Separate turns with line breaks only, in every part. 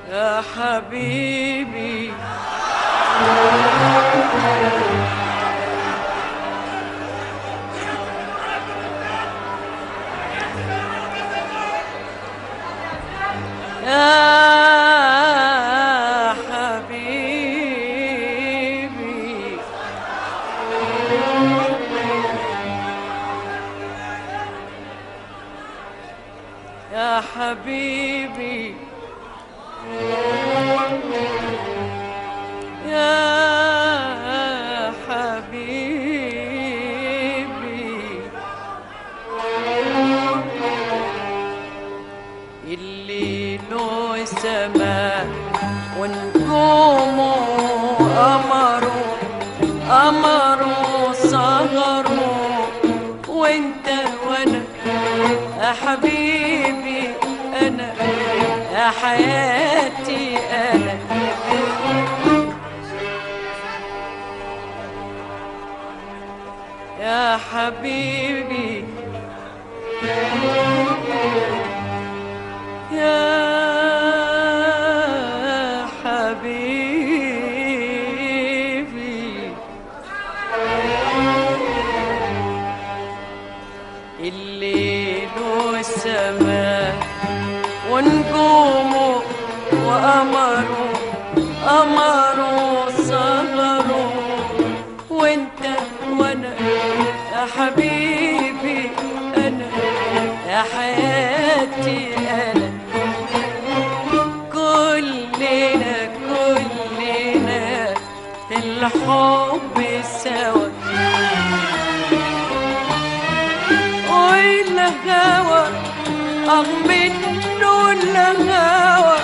يا حبيبي يا حبيبي يا حبيبي يا حبيبي اللي له سماء ونجومه قمره قمره صغره وانت وانا يا حبيبي انا يا حياتي انا يا حبيبي يا حبيبي الليل والسماء ونجومه وقمره قمره صغره وانت وانا يا حبيبي انا يا حياتي انا كلنا كلنا في الحب سوا والهوى أغ منه الهوى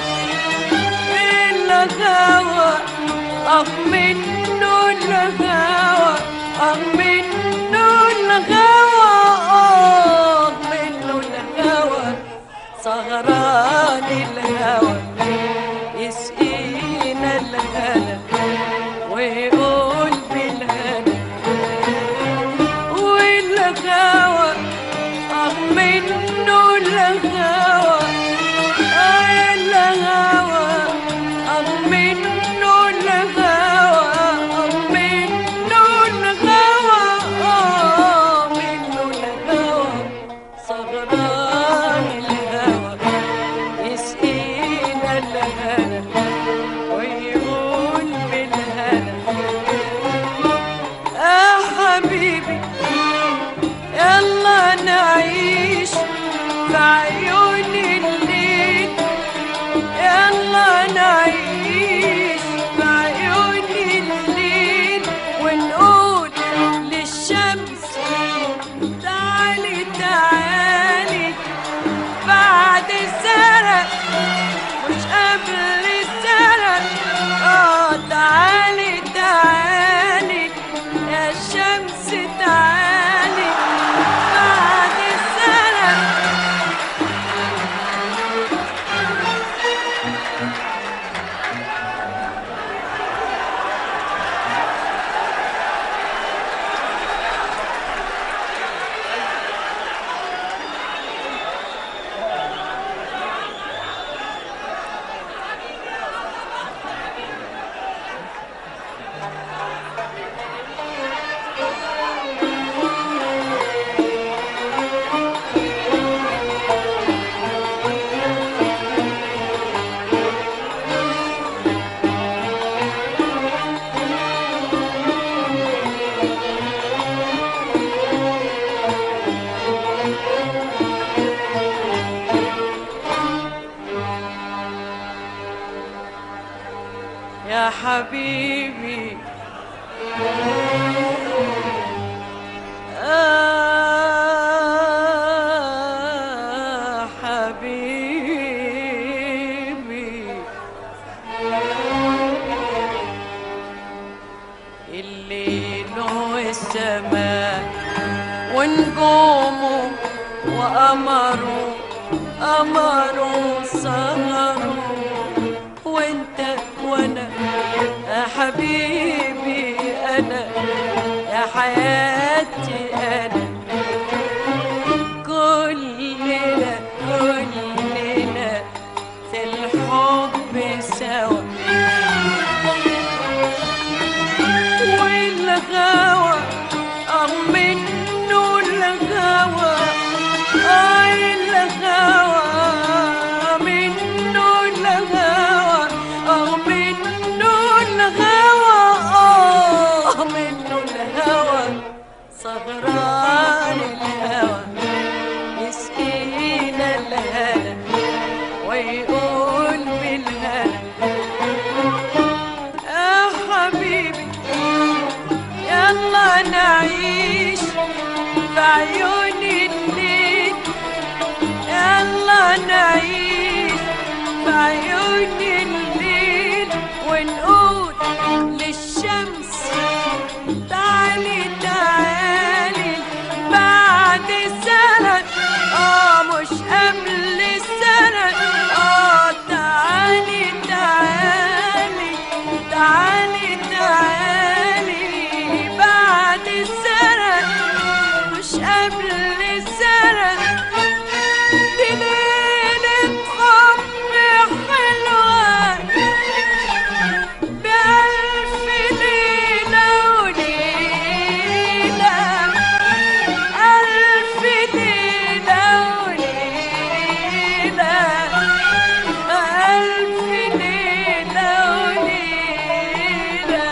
الهوى أغ منه الهوى أغ منه الهوى أغ منه الهوى سهران الهوى يسقينا الهنا ويقول بالهنا والهوى أغ منه الهوى الهوى أغ منه الهوى أغ منه الهوى أغ منه الهوى صغران الهوى يسقينا الهنا ويقول بالهنا يا حبيبي يلا نعيش في عيون الليل يلا نعيش في عيون الليل ونقول للشمس تعالي تعالي بعد الزرق مش قبل الزرق اه تعالي تعالي يا شمس تعالي بعد الزرق يا حبيبي آه حبيبي الليل والسماء ونجومه وقمره قمره سهره وانت وانا يا حبيبي انا يا حياتي انا كلنا كلنا في الحب الهنا يا حبيبي يلا نعيش في عيون الليل يلا نعيش في عيون الليل ونقول للشمس تعالي تعالي بعد سنة اه مش قبل السنة اه تعالي تعالي تعالي تعالي بعد السنة مش قبل السنة دي ليلة حب حلوة بألف ليلة وليلة ألف ليلة وليلة ألف ليلة وليلة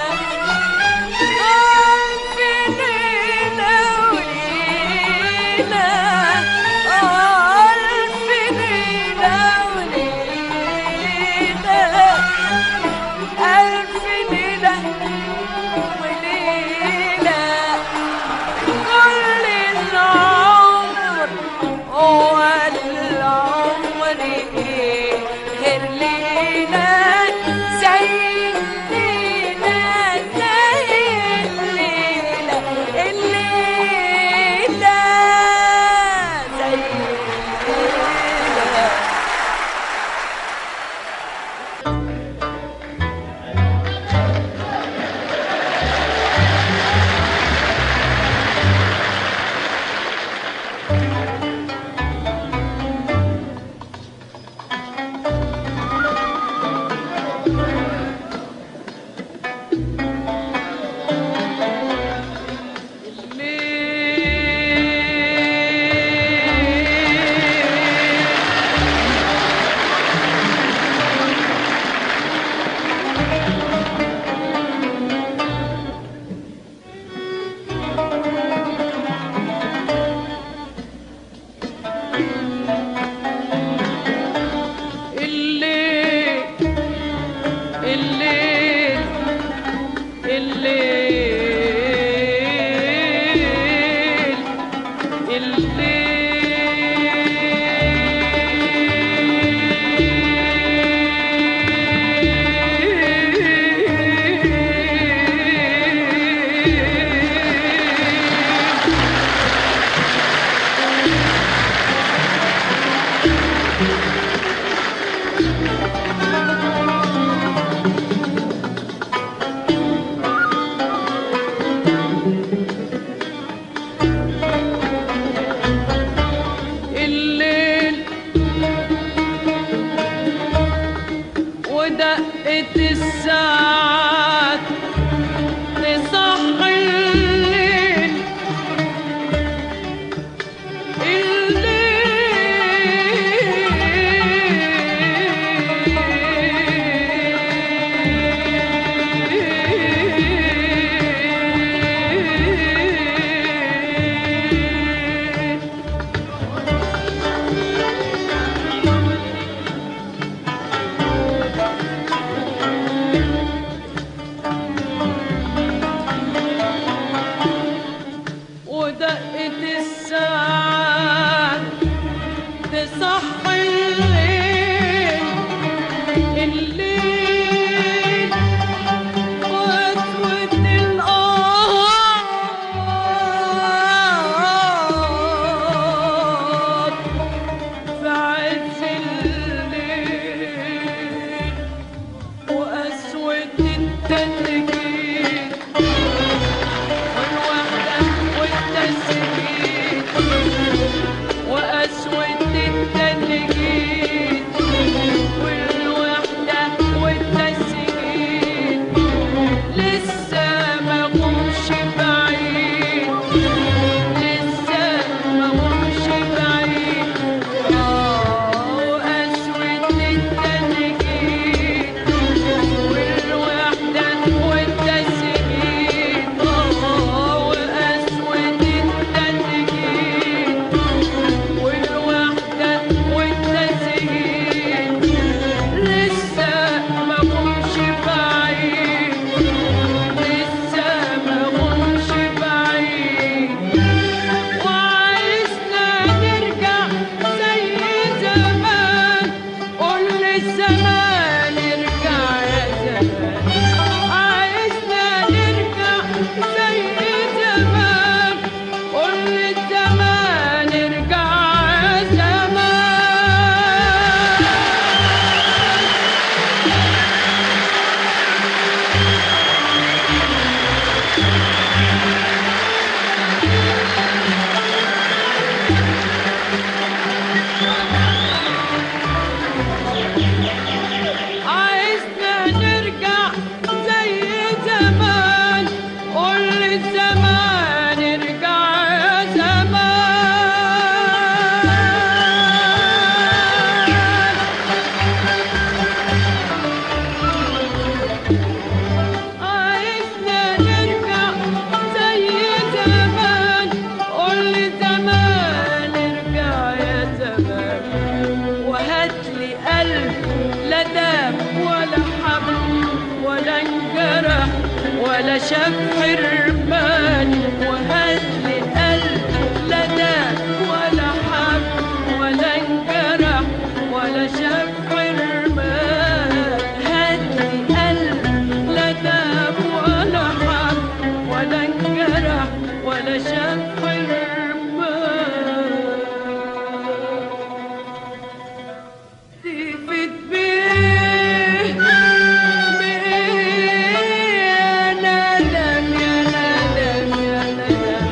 ألف ليلة وليلة ألف ليلة وليلة ألف ليلة وليلة كل العمر هو العمر غير ليلة زي الليلة زي الليلة الليلة زي الليلة الليل الليل الليل الليل الليل ودقت الساعات تصحي الليل الليل قلب لا داب ولا حب ولا انجرح ولا شاف حرمان وهات لي قلب لا داب ولا حب ولا انجرح ولا شاف حرمان هات لي قلب لا داب ولا حب ولا انجرح ولا شاف حرمان تفت بيه بيه يا ندم يا ندم يا ندم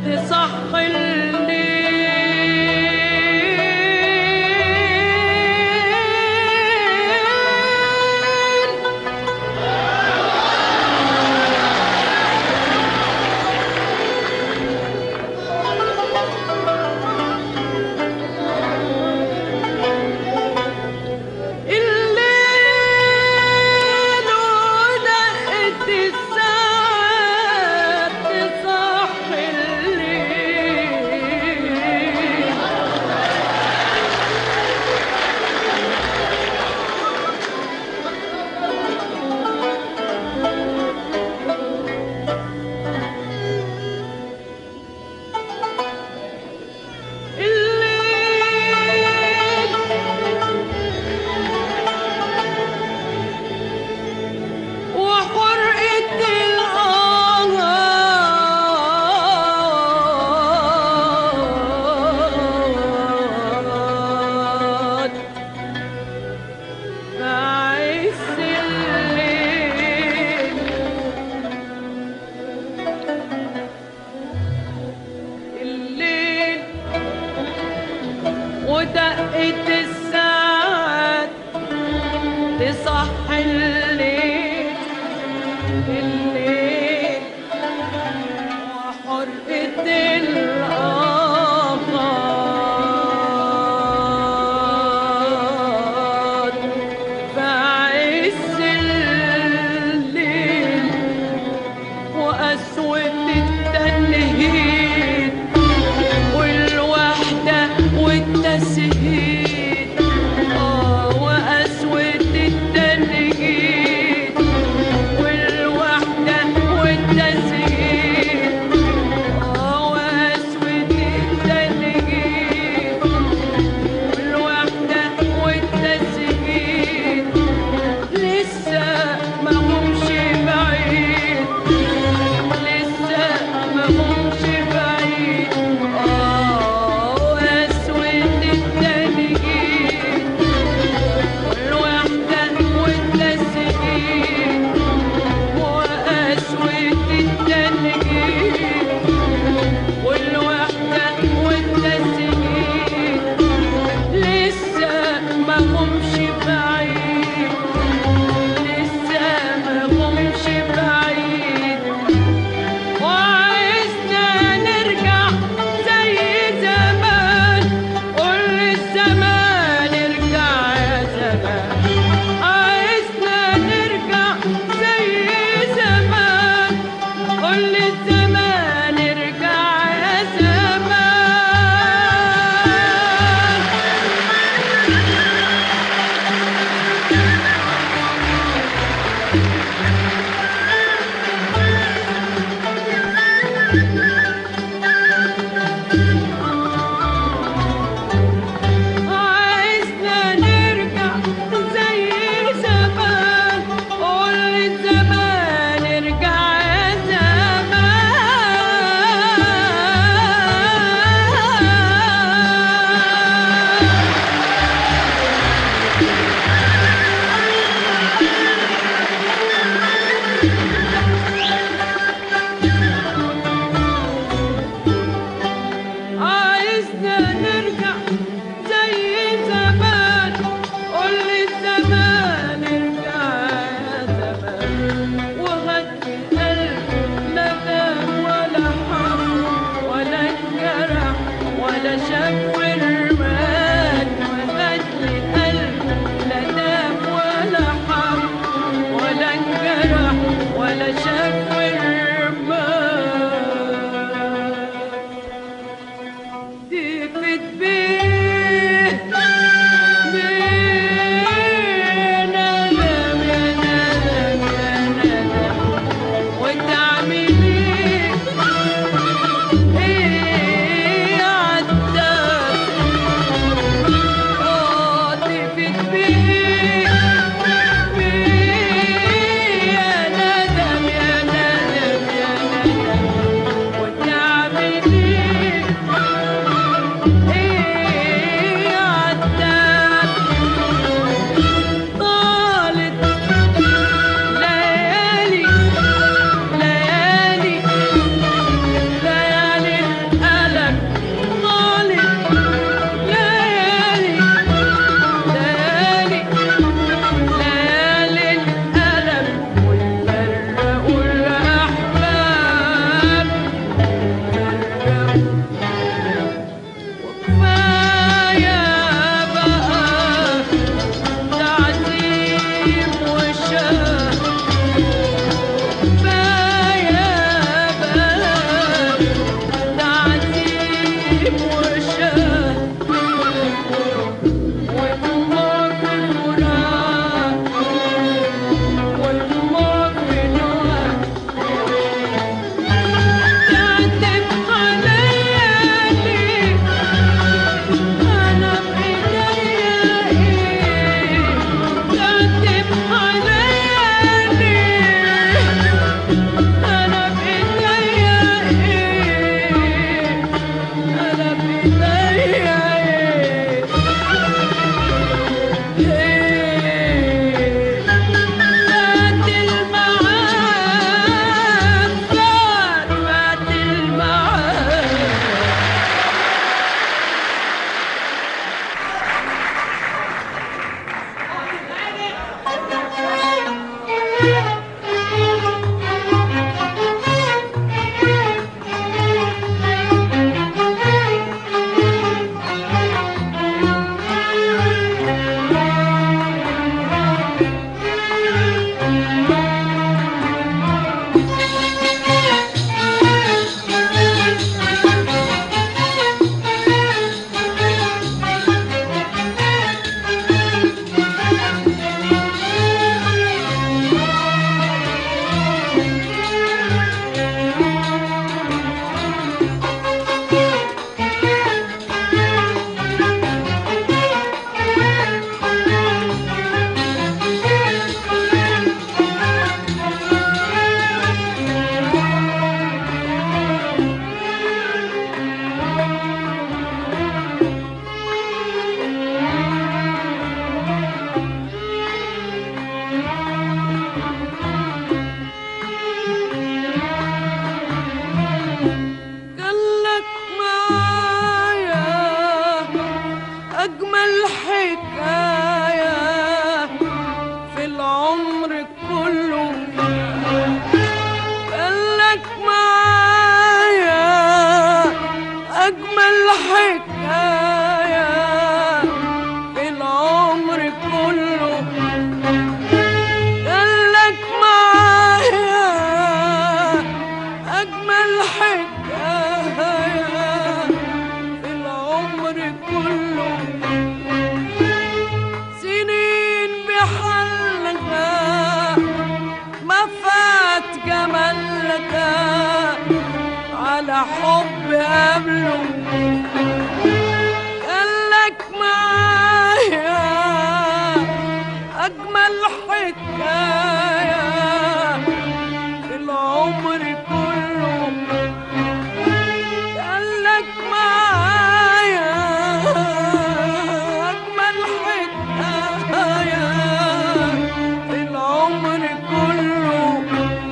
تصح الليل الليل ودقت الساعات تصحي الليل الليل وحرقة الأنهار بعز الليل الليل ودقت الساعات تصحي الليل الليل وحرقة الآفات بعز الليل وأسود التنهيد والوحدة والتسهيد آه وأسود التنهيد والوحدة والتسهيد آه وأسود التنهيد والوحدة والتسهيد لسه ما همش بعيد لسه ما همش بعيد اه اسود التنجيد والوحدة والتسجيل واسود التنجيد والوحدة والتسجيل لسه ما همش بعيد لسه ما همش بعيد وعايزنا نرجع زي زمان قول الزمان ارجع يا زمان عايزنا نرجع زي زمان قول الزمان ارجع يا زمان عايزنا نرجع زي زمان قول الزمان ارجع يا زمان عايزنا نرجع زي زمان قول لي الزمان ارجع يا زمان وغني القلب لا دام ولا حرب ولا انجرح ولا شاف رمان وغني القلب لا دام ولا حرب ولا انجرح ولا شاف رمان تفت بيه بيه ندم يا ندم يا ندم وتعملي ايه عالدم أجمل حكاية في العمر كله قالك معايا أجمل حكاية في العمر كله قالك معايا أجمل حكاية في العمر كله سنين بحلقها ما فات جمالها على حب قبله قالك معايا أجمل حكاية في العمر كله قالك معايا أجمل حكاية في العمر كله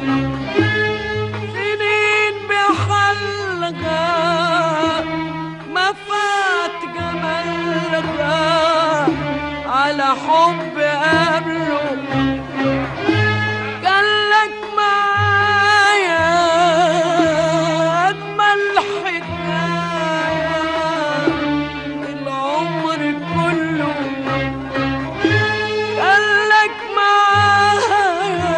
سنين بحلقة ما فات جمالها على حب قبله قالك معايا أجمل حكاية العمر كله قالك معايا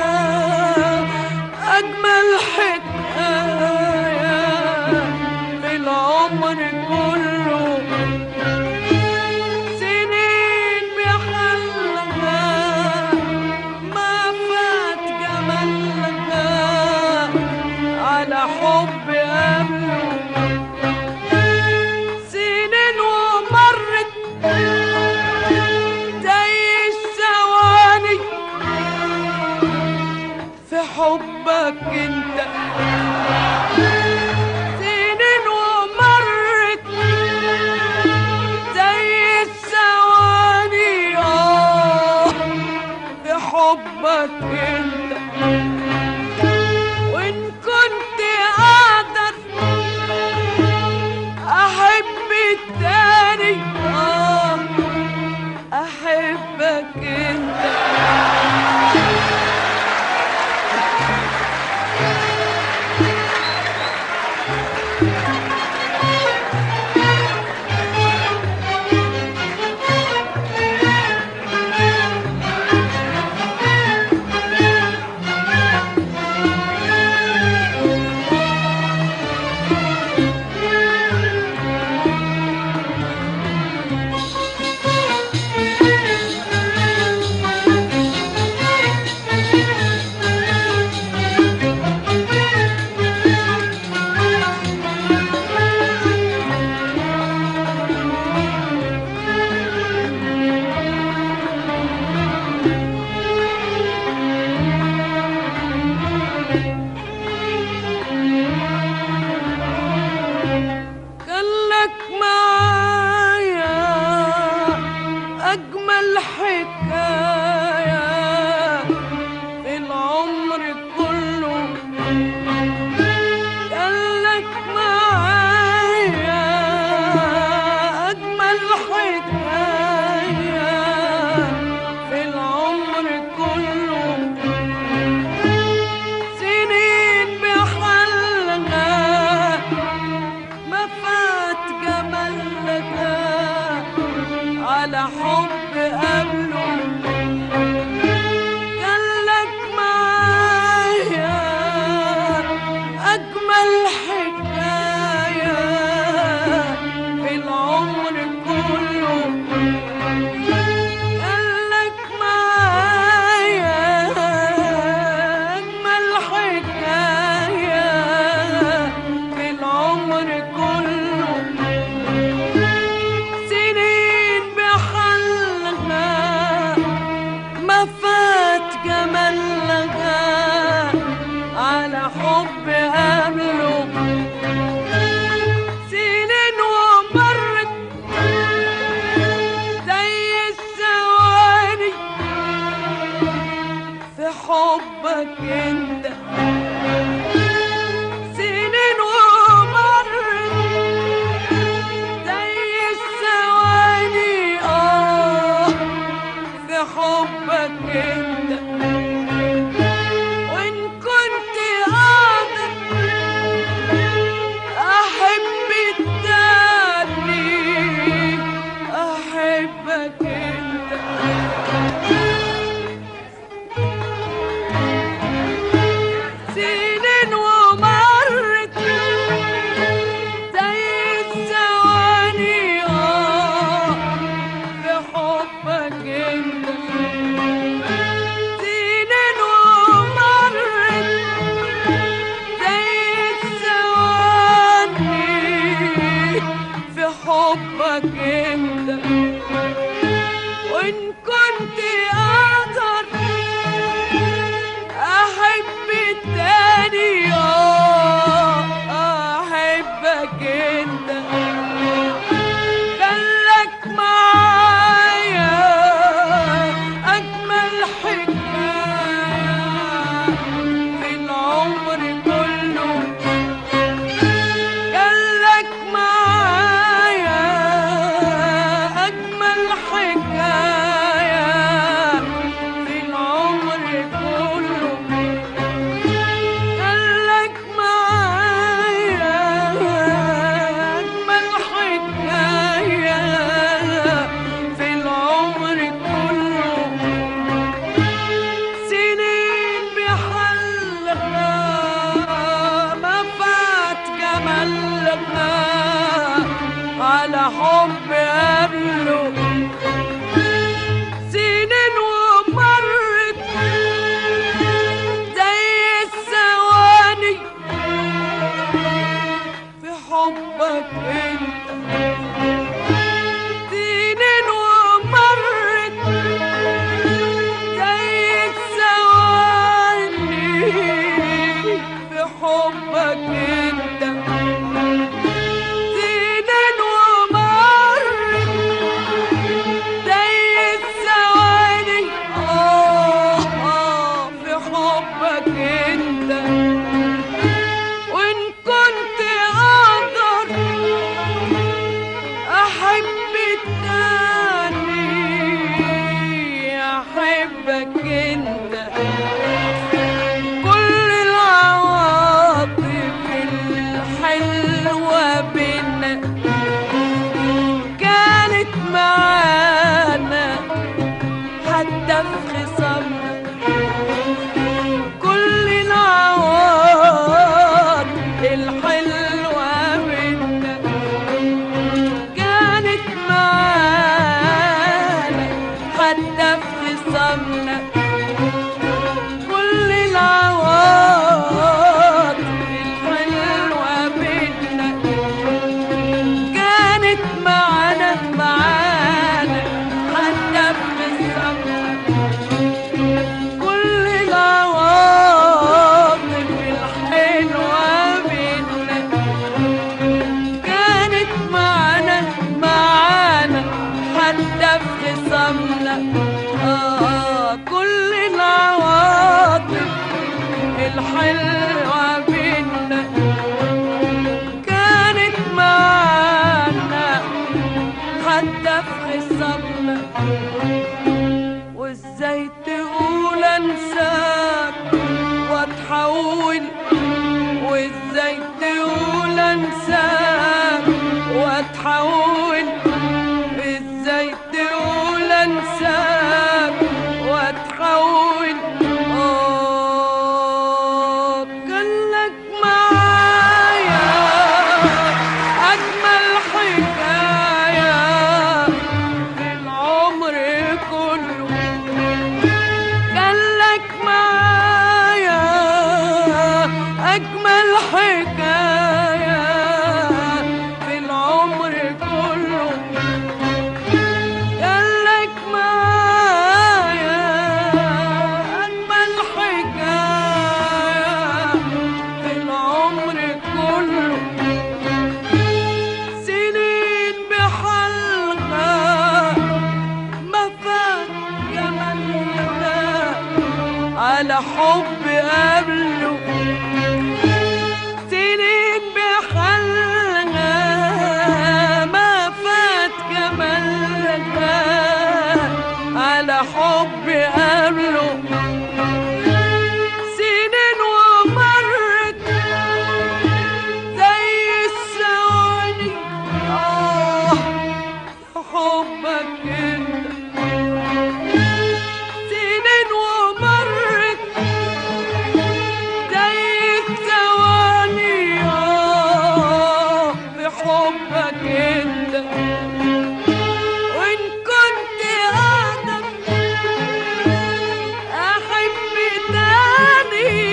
أجمل حكاية في العمر كله سنين بحلها ما فات جمالها على حب قبله سنين ومرت زي الثواني في حبك انت سنين ومرت زي الثواني اه في حبك انت وان كنت اقدر احب التاني اه احبك انت قالك معايا أجمل حكاية في العمر كله قالك معايا أجمل حكاية في العمر كله سنين بحلها ما فات جمالها على حب قبله قالك معايا أجمل حكاية في العمر كله قالك معايا أجمل حكاية في العمر كله سنين بحلها انت خلك معايا اجمل حكايه في العمر كله قالك معايا أجمل حكاية في العمر كله قالك معايا أجمل حكاية في العمر كله سنين بحلها ما فات جمالها على حب قبله سنين ومرت زي الثواني في حبك انت سنين ومرت زي الثواني في حبك انت سنين ومرت زي الثواني آه آه في حبك انت وان كنت اقدر احب التاني احبك انت كل العواطف الحلوة بينا كانت معانا حتى في خصامنا كل العواطف الحلوة بينا كانت معانا حتى في خصامنا كل العواطف الحلوة بينا كانت معانا معانا حتى في خصامنا كل العواطف الحلوة بينا كانت معانا معانا حتى في خصامنا آه كل العواطف الحلوة بينا كانت معانا حتى في خصامنا وازاي تقول انساك واتحول وازاي تقول انساك واتحول ازاي تقول انساك واتحول اه كانك معايا اجمل حكايه في العمر كله قالك معايا أجمل حكاية في العمر كله قالك معايا أجمل حكاية في العمر كله سنين بحلقة ما فات جمالها على حب قبله سنين بحلقة ما فات جمالها على حب قبله سنين ومرت زي الثواني آه حبك انت سنين ومرت زي الثواني آه بحبك انت وان كنت اقدر احب تاني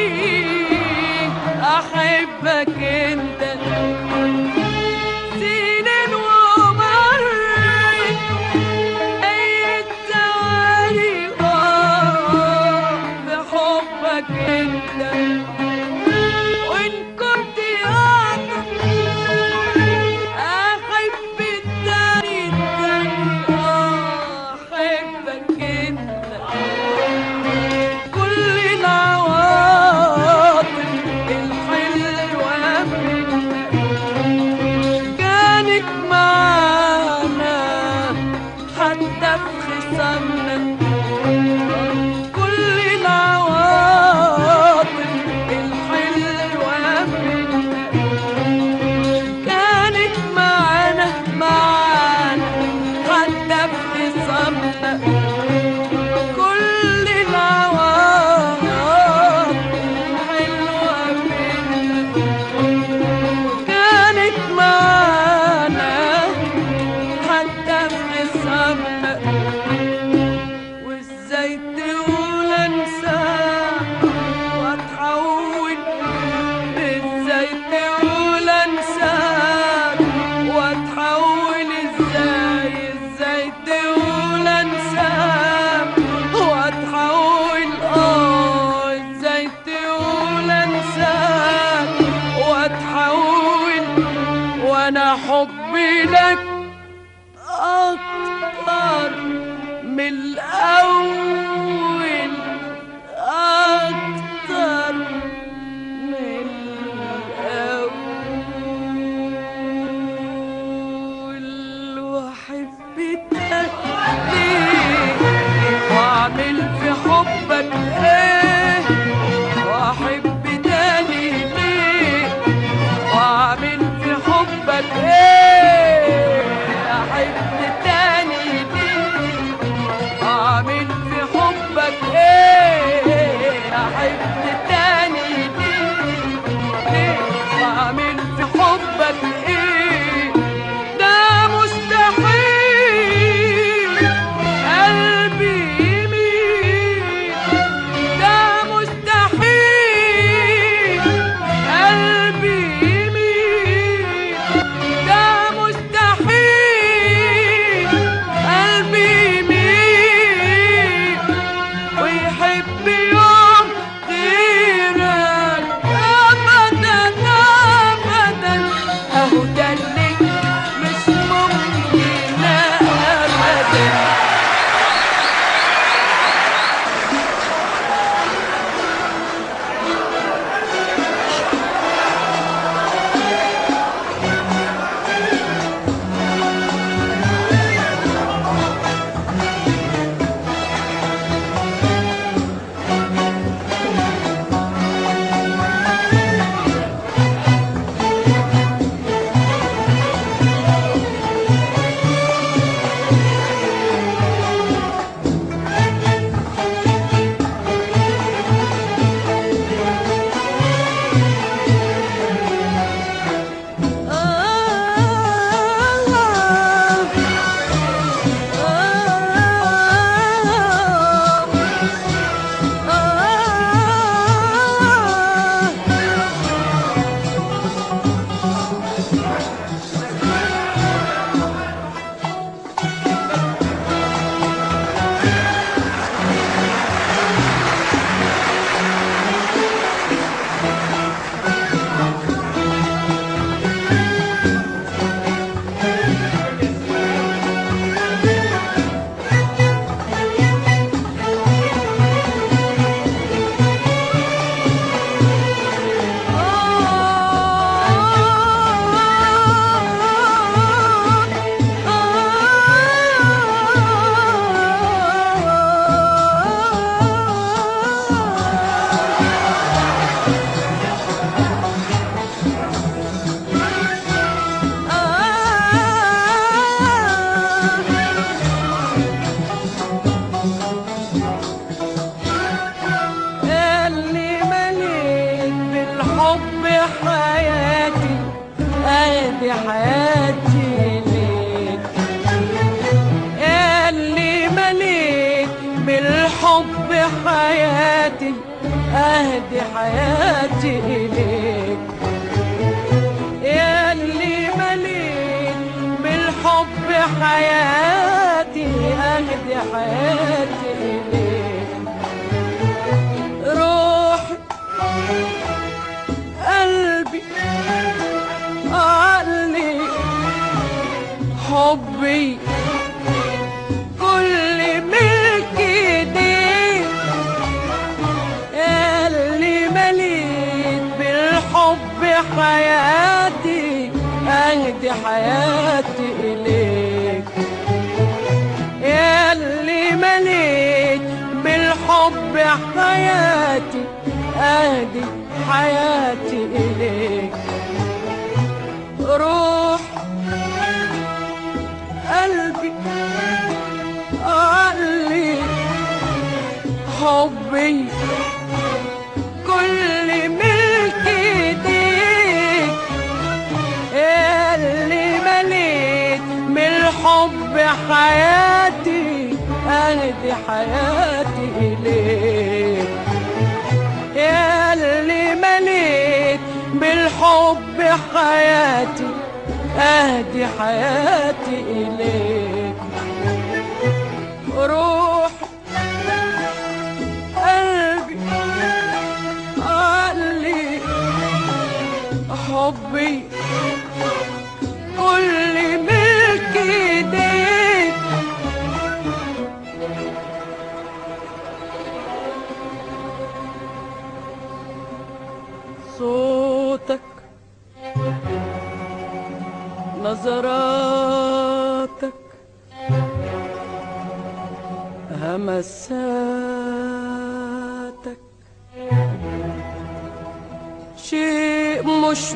احبك انت سنين ومرت زي الثواني آه بحبك انت وان كنت اقدر انا حبي لك اكتر من الاول اكتر من الاول واحب التاني واعمل في حبك ايه واحب تاني ليه واعمل في حبك ايه احب تاني ليه واعمل في حبك ايه احب تاني ليه ليه واعمل في حبك ايه ده مستحيل قلبي يميل ده مستحيل قلبي يميل ده مستحيل قلبي يميل ويحب يوم غيرك ابدا ابدا اهو ده اللي مش ممكن ابدا اللي مليت بالحب حياتي ادي حياتي ليك اللي مليت بالحب حياتي اهدي حياتي ليك اللي مليت بالحب حياتي اهدي حياتي ليك روحي قلبي عقلي حبي كل ملكي دي اللي مليت بالحب حياتي اهدي حياتي اليك ياللي مليت بالحب حياتي اهدي حياتي اليك روح قلبي عقلي حبي كل ملكي ديك اللي مليت من الحب حياتي اهدي حياتي اليك يا اللي مليت بالحب حياتي اهدي حياتي اليك روح قلبي عقلي حبي نظراتك همساتك شيء مش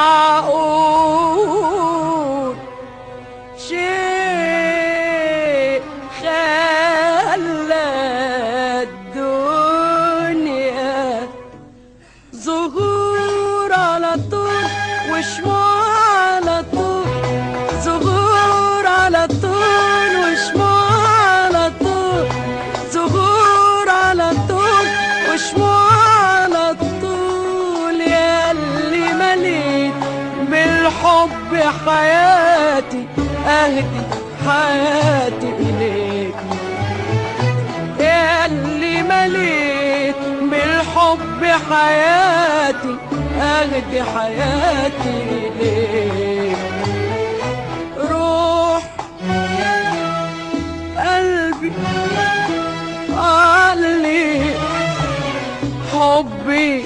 معقول شيء خلى الدنيا ظهور على طول وشموع على طول ظهور على طول وشموع على طول ظهور على طول وشموع على طول يا اللي مليت بالحب حياتي اهدي حياتي اليك يا اللي مليت بالحب حياتي اهدي حياتي اليك روح قلبي علي حبي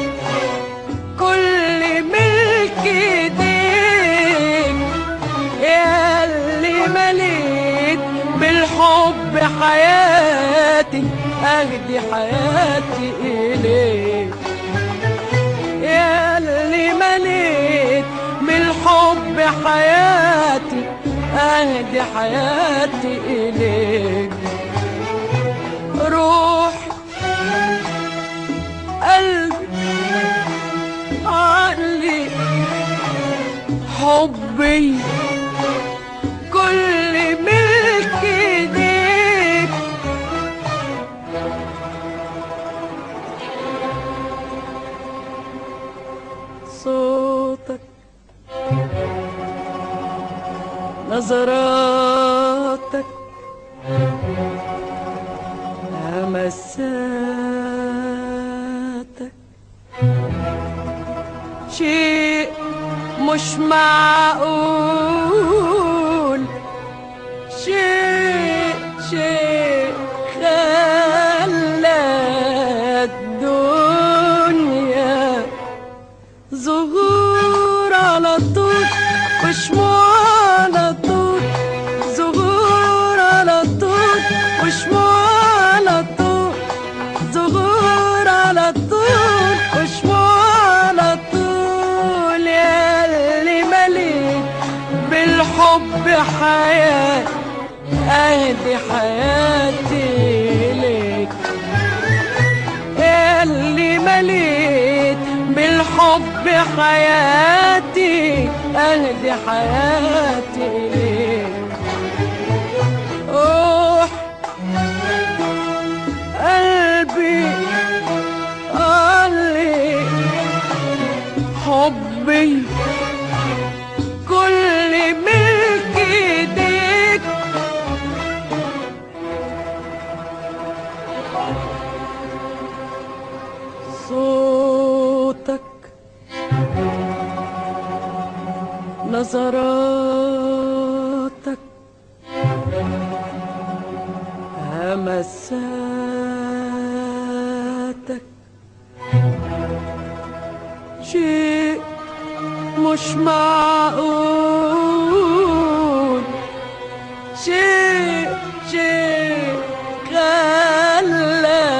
كل ملك ايديك يا اللي مليت بالحب حياتي اهدي حياتي اليك يا اللي مليت بالحب حياتي اهدي حياتي اليك روح قلبي عقلي حبي كل ملك ايديك صوتك نظراتك همساتك شيء مش معقول شيء شيء خلى الدنيا ظهور على طول وشموع على طول ظهور على طول وشموع على طول ظهور على طول وشموع على طول يا اللي مليت بالحب حياة اهدي حياتي ليك اللي مليت بالحب حياتي اهدي حياتي ليك روح قلبي قلبي حبي كل ملك ايديك صوتك نظراتك همساتك شيء مش معقول شيء شيء خلى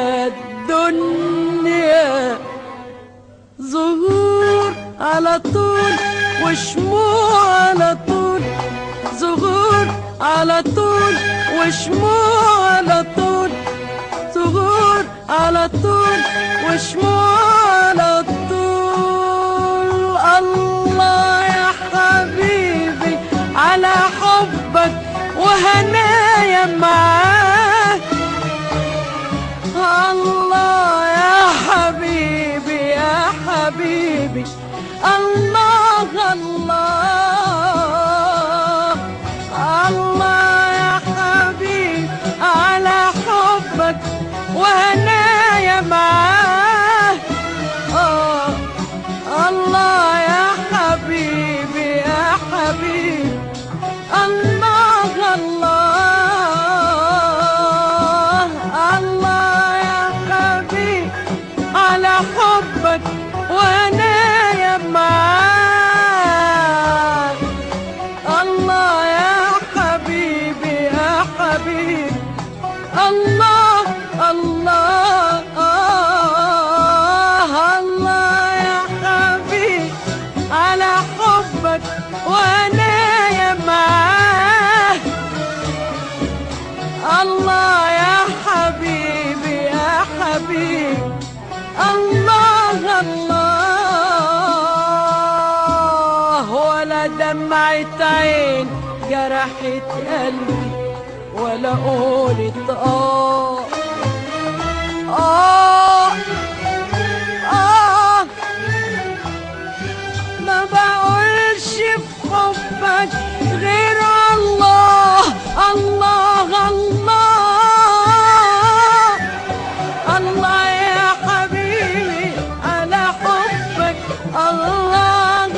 الدنيا ظهور على طول وشموع على طول ظهور على طول وشموع على طول ظهور على طول وشموع على طول الله يا حبيبي على حبك وهنايا معاك الله يا حبيبي يا حبيبي الله الله الله يا حبيبي على حبك وهنايا معاه آه الله يا حبيبي يا حبيبي الله الله عين جرحت قلبي ولا قولت اه اه اه ما بقولش في حبك غير الله الله الله الله يا حبيبي على حبك الله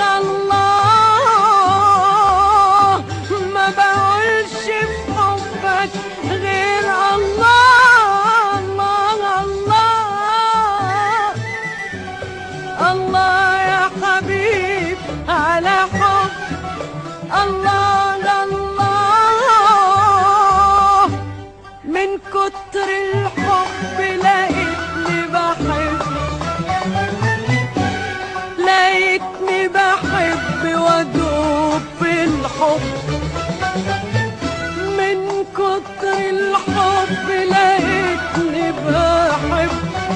الله ما بقولش في حبك غير الله الله الله الله يا حبيب على حب الله الله من كتر الحب لقيتني بحب لقيتني بحب وادوب في الحب من كتر الحب لقيتني بحب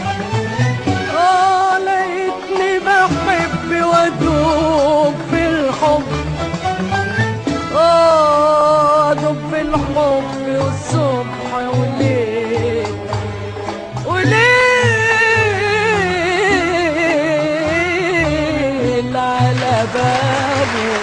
اه لقيتني بحب وادوب في الحب اه ادوب في الحب والصبح وليل وليل على بابه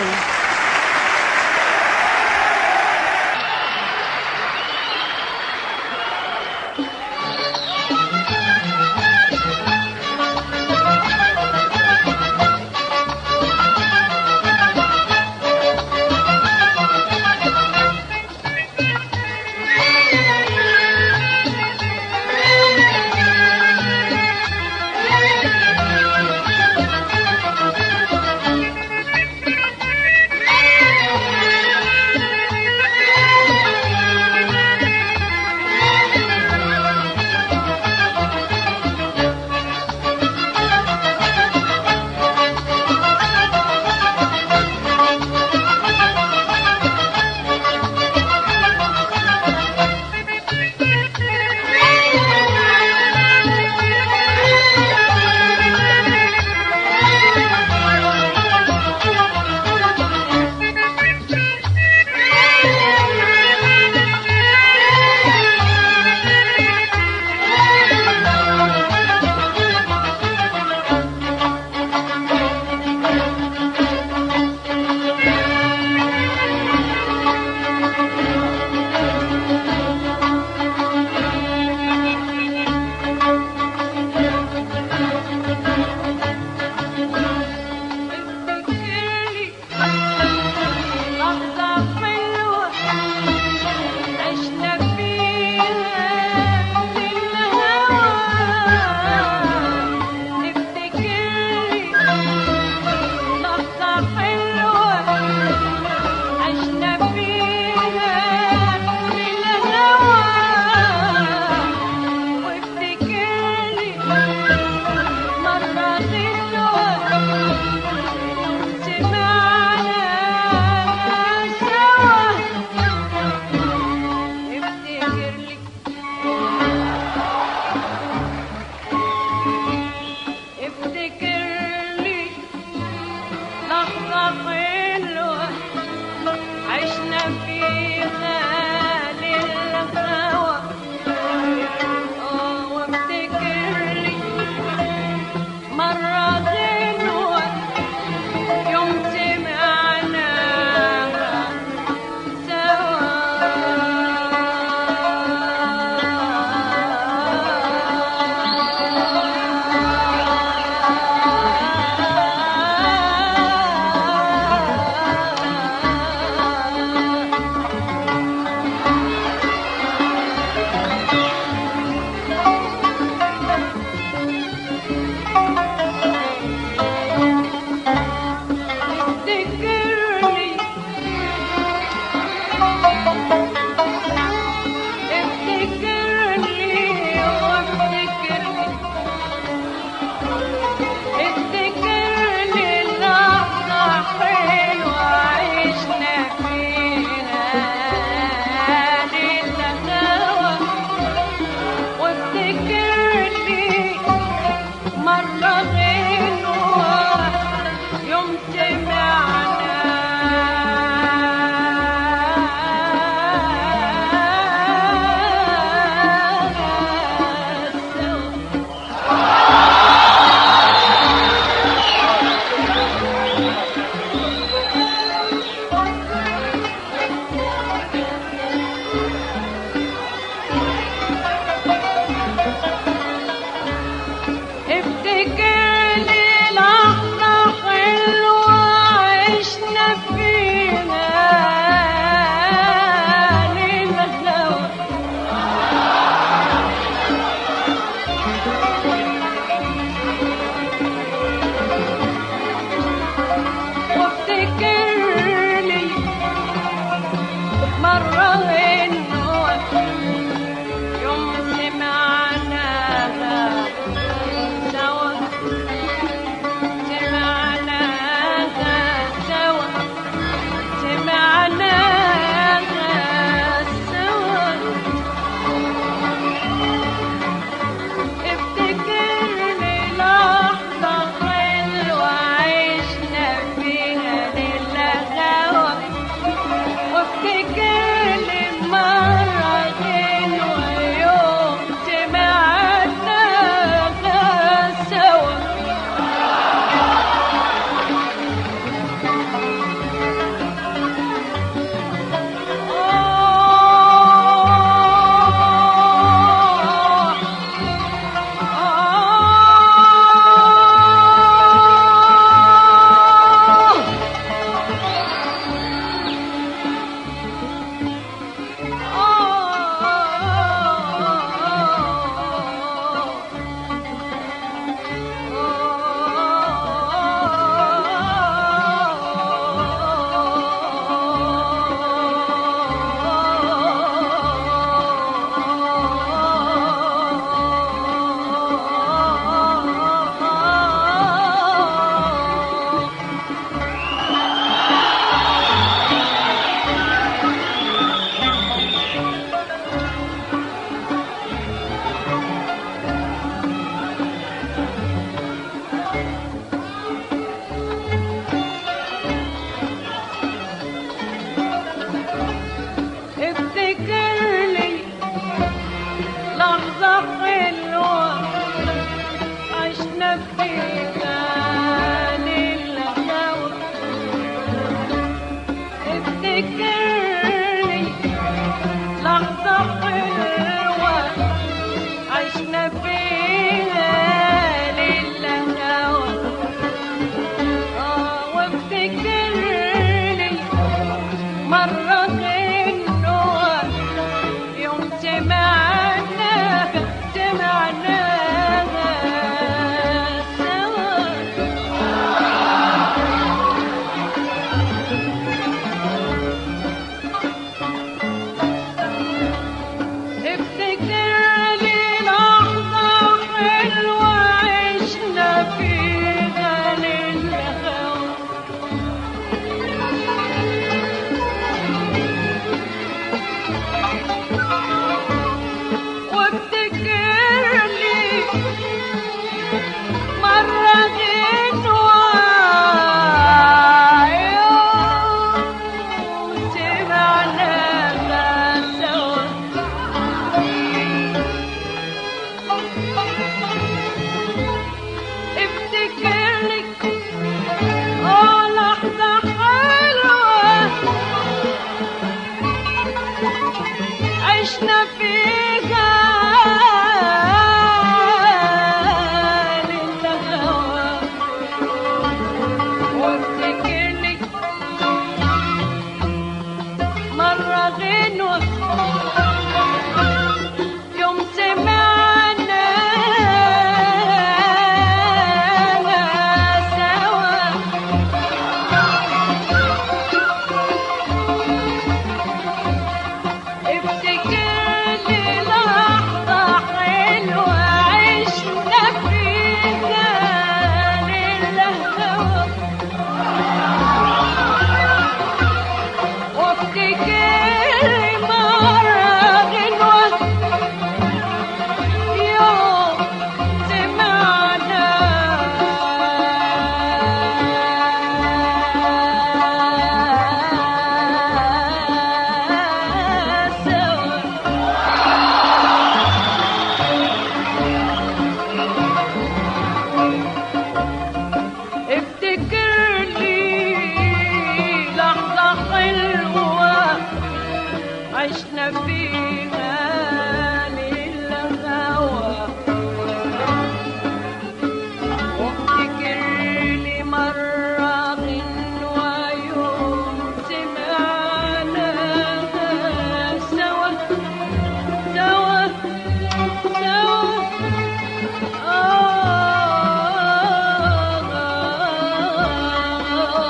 وافتكرني لحظة حلوة عشنا فيها للهوى آه وافتكرني مرة غنوة يوم سمعناها سمعناها سوا افتكر لي لحظة حلوة عشنا فيها للهوى وافتكر لي مرة غنوة يوم سمعناها سوا افتكر لك اه لحظة حلوة عشنا فيها للهوى وافتكر لك مرة غنوة يوم سمعنا سوا افتكر لي لحظة حلوة عشنا فيها للهوى وافتكر مرة غنوة يوم سمعنا سوا افتكر لي لحظة حلوة عشنا فيها للهوى وافتكر لي مرة غنوة يوم سمعناها سوا سوا سوا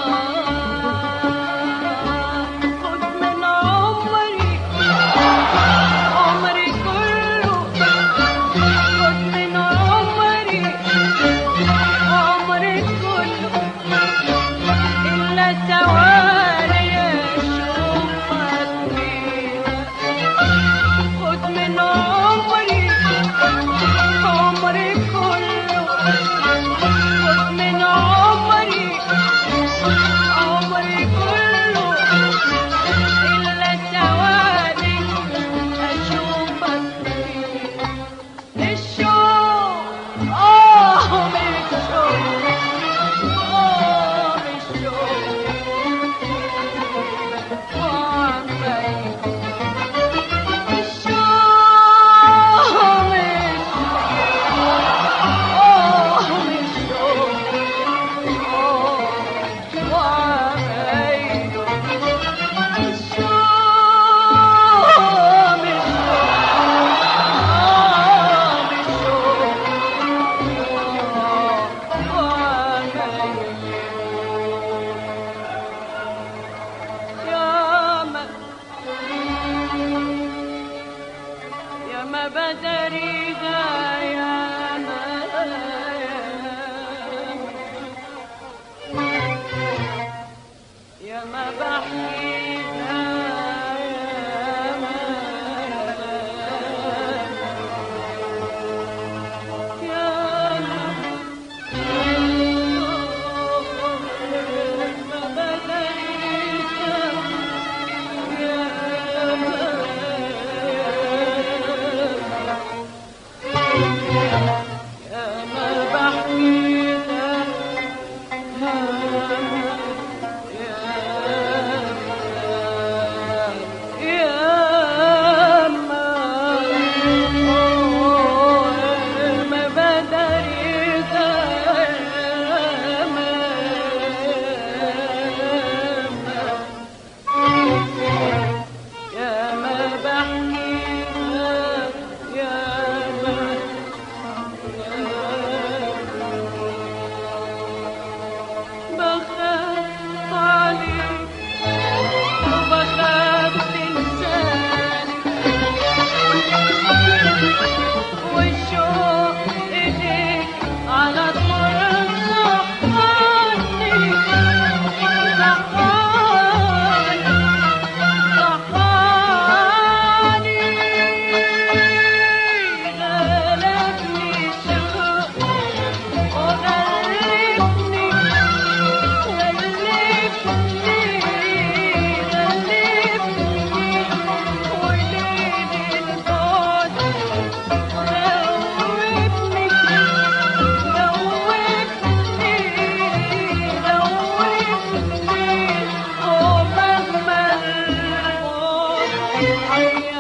خد من عمري حي